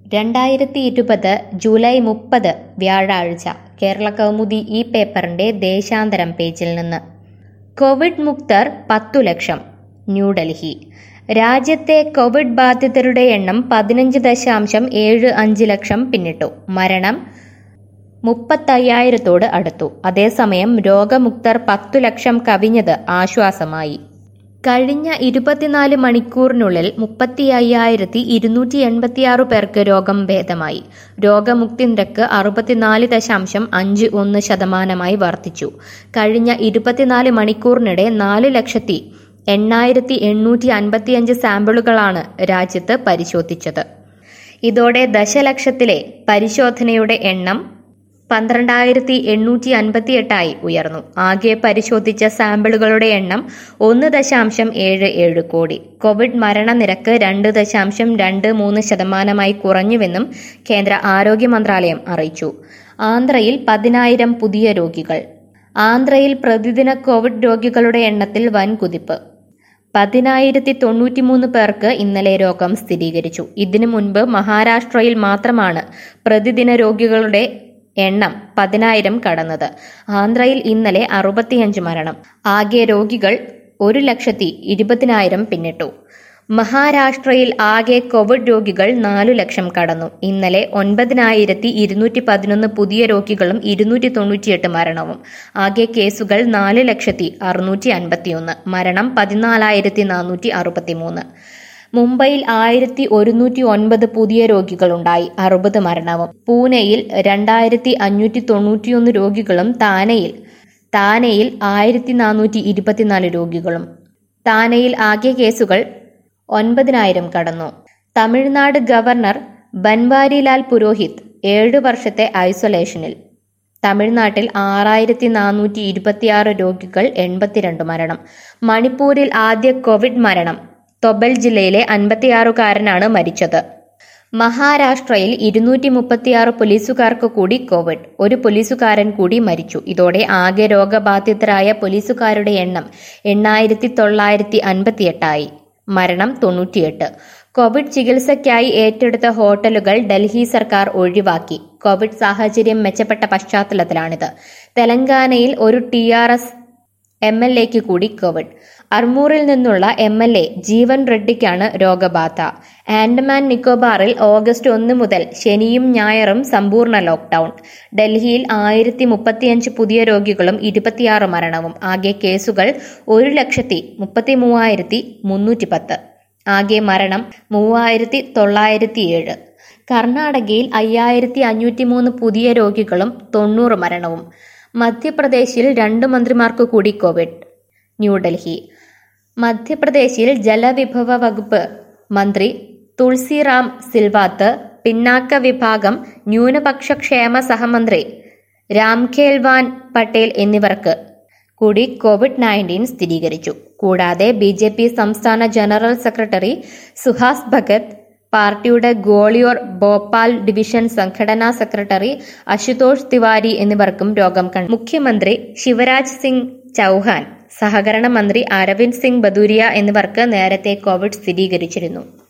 രണ്ടായിരത്തി ഇരുപത് ജൂലൈ മുപ്പത് വ്യാഴാഴ്ച കേരള കൗമുദി ഈ പേപ്പറിന്റെ ദേശാന്തരം പേജിൽ നിന്ന് കോവിഡ് മുക്തർ പത്തു ലക്ഷം ന്യൂഡൽഹി രാജ്യത്തെ കോവിഡ് ബാധിതരുടെ എണ്ണം പതിനഞ്ച് ദശാംശം ഏഴ് അഞ്ച് ലക്ഷം പിന്നിട്ടു മരണം മുപ്പത്തയ്യായിരത്തോട് അടുത്തു അതേസമയം രോഗമുക്തർ പത്തു ലക്ഷം കവിഞ്ഞത് ആശ്വാസമായി കഴിഞ്ഞ ഇരുപത്തിനാല് മണിക്കൂറിനുള്ളിൽ മുപ്പത്തി അയ്യായിരത്തി ഇരുന്നൂറ്റി എൺപത്തിയാറ് പേർക്ക് രോഗം ഭേദമായി രോഗമുക്തി നിരക്ക് അറുപത്തിനാല് ദശാംശം അഞ്ച് ഒന്ന് ശതമാനമായി വർദ്ധിച്ചു കഴിഞ്ഞ ഇരുപത്തിനാല് മണിക്കൂറിനിടെ നാല് ലക്ഷത്തി എണ്ണായിരത്തി എണ്ണൂറ്റി അൻപത്തിയഞ്ച് സാമ്പിളുകളാണ് രാജ്യത്ത് പരിശോധിച്ചത് ഇതോടെ ദശലക്ഷത്തിലെ പരിശോധനയുടെ എണ്ണം പന്ത്രണ്ടായിരത്തി എണ്ണൂറ്റി അൻപത്തിയെട്ടായി ഉയർന്നു ആകെ പരിശോധിച്ച സാമ്പിളുകളുടെ എണ്ണം ഒന്ന് ദശാംശം ഏഴ് ഏഴ് കോടി കോവിഡ് മരണനിരക്ക് രണ്ട് ദശാംശം രണ്ട് മൂന്ന് ശതമാനമായി കുറഞ്ഞുവെന്നും കേന്ദ്ര ആരോഗ്യ മന്ത്രാലയം അറിയിച്ചു ആന്ധ്രയിൽ പതിനായിരം പുതിയ രോഗികൾ ആന്ധ്രയിൽ പ്രതിദിന കോവിഡ് രോഗികളുടെ എണ്ണത്തിൽ വൻ കുതിപ്പ് പതിനായിരത്തി തൊണ്ണൂറ്റിമൂന്ന് പേർക്ക് ഇന്നലെ രോഗം സ്ഥിരീകരിച്ചു ഇതിനു മുൻപ് മഹാരാഷ്ട്രയിൽ മാത്രമാണ് പ്രതിദിന രോഗികളുടെ എണ്ണം പതിനായിരം കടന്നത് ആന്ധ്രയിൽ ഇന്നലെ അറുപത്തിയഞ്ച് മരണം ആകെ രോഗികൾ ഒരു ലക്ഷത്തി ഇരുപതിനായിരം പിന്നിട്ടു മഹാരാഷ്ട്രയിൽ ആകെ കോവിഡ് രോഗികൾ നാലു ലക്ഷം കടന്നു ഇന്നലെ ഒൻപതിനായിരത്തി ഇരുന്നൂറ്റി പതിനൊന്ന് പുതിയ രോഗികളും ഇരുന്നൂറ്റി തൊണ്ണൂറ്റിയെട്ട് മരണവും ആകെ കേസുകൾ നാല് ലക്ഷത്തി അറുന്നൂറ്റി അൻപത്തിയൊന്ന് മരണം പതിനാലായിരത്തി നാനൂറ്റി അറുപത്തിമൂന്ന് മുംബൈയിൽ ആയിരത്തി ഒരുന്നൂറ്റി ഒൻപത് പുതിയ രോഗികളുണ്ടായി അറുപത് മരണവും പൂനെയിൽ രണ്ടായിരത്തി അഞ്ഞൂറ്റി തൊണ്ണൂറ്റിയൊന്ന് രോഗികളും താനെയിൽ താനെയിൽ ആയിരത്തി നാനൂറ്റി ഇരുപത്തിനാല് രോഗികളും താനെയിൽ ആകെ കേസുകൾ ഒൻപതിനായിരം കടന്നു തമിഴ്നാട് ഗവർണർ ബൻവാരിലാൽ പുരോഹിത് ഏഴു വർഷത്തെ ഐസൊലേഷനിൽ തമിഴ്നാട്ടിൽ ആറായിരത്തി നാനൂറ്റി ഇരുപത്തിയാറ് രോഗികൾ എൺപത്തിരണ്ട് മരണം മണിപ്പൂരിൽ ആദ്യ കോവിഡ് മരണം തൊബൽ ജില്ലയിലെ അൻപത്തിയാറുകാരനാണ് മരിച്ചത് മഹാരാഷ്ട്രയിൽ ഇരുന്നൂറ്റി മുപ്പത്തിയാറ് പോലീസുകാർക്ക് കൂടി കോവിഡ് ഒരു പോലീസുകാരൻ കൂടി മരിച്ചു ഇതോടെ ആകെ രോഗബാധിതരായ പോലീസുകാരുടെ എണ്ണം എണ്ണായിരത്തി തൊള്ളായിരത്തി അൻപത്തിയെട്ടായി മരണം തൊണ്ണൂറ്റിയെട്ട് കോവിഡ് ചികിത്സയ്ക്കായി ഏറ്റെടുത്ത ഹോട്ടലുകൾ ഡൽഹി സർക്കാർ ഒഴിവാക്കി കോവിഡ് സാഹചര്യം മെച്ചപ്പെട്ട പശ്ചാത്തലത്തിലാണിത് തെലങ്കാനയിൽ ഒരു T R S M L എക്ക് കൂടി കോവിഡ് അർമൂറിൽ നിന്നുള്ള എം എൽ എ ജീവൻ റെഡ്ഡിക്കാണ് രോഗബാധ ആൻഡമാൻ നിക്കോബാറിൽ ഓഗസ്റ്റ് ഒന്ന് മുതൽ ശനിയും ഞായറും സമ്പൂർണ്ണ ലോക്ക്ഡൌൺ ഡൽഹിയിൽ ആയിരത്തി മുപ്പത്തിയഞ്ച് പുതിയ രോഗികളും ഇരുപത്തിയാറ് മരണവും ആകെ കേസുകൾ ഒരു ലക്ഷത്തി മുപ്പത്തി മൂവായിരത്തി മുന്നൂറ്റി പത്ത് ആകെ മരണം മൂവായിരത്തി തൊള്ളായിരത്തിയേഴ് കർണാടകയിൽ അയ്യായിരത്തി അഞ്ഞൂറ്റി മൂന്ന് പുതിയ രോഗികളും തൊണ്ണൂറ് മരണവും മധ്യപ്രദേശിൽ രണ്ട് മന്ത്രിമാർക്ക് കൂടി കോവിഡ് ന്യൂഡൽഹി മധ്യപ്രദേശിൽ ജലവിഭവ വകുപ്പ് മന്ത്രി തുൾസിറാം സിൽവാത്ത് പിന്നാക്ക വിഭാഗം ന്യൂനപക്ഷ ക്ഷേമ സഹമന്ത്രി രാംഖേൽവാൻ പട്ടേൽ എന്നിവർക്ക് കൂടി കോവിഡ് നയൻറ്റീൻ സ്ഥിരീകരിച്ചു കൂടാതെ ബി ജെ പി സംസ്ഥാന ജനറൽ സെക്രട്ടറി സുഹാസ് ഭഗത് പാർട്ടിയുടെ ഗോളിയോർ ഭോപ്പാൽ ഡിവിഷൻ സംഘടനാ സെക്രട്ടറി അശുതോഷ് തിവാരി എന്നിവർക്കും രോഗം കണ്ടു മുഖ്യമന്ത്രി ശിവരാജ് സിംഗ് ചൌഹാൻ സഹകരണ മന്ത്രി അരവിന്ദ് സിംഗ് ബദൂരിയ എന്നിവർക്ക് നേരത്തെ കോവിഡ് സ്ഥിരീകരിച്ചിരുന്നു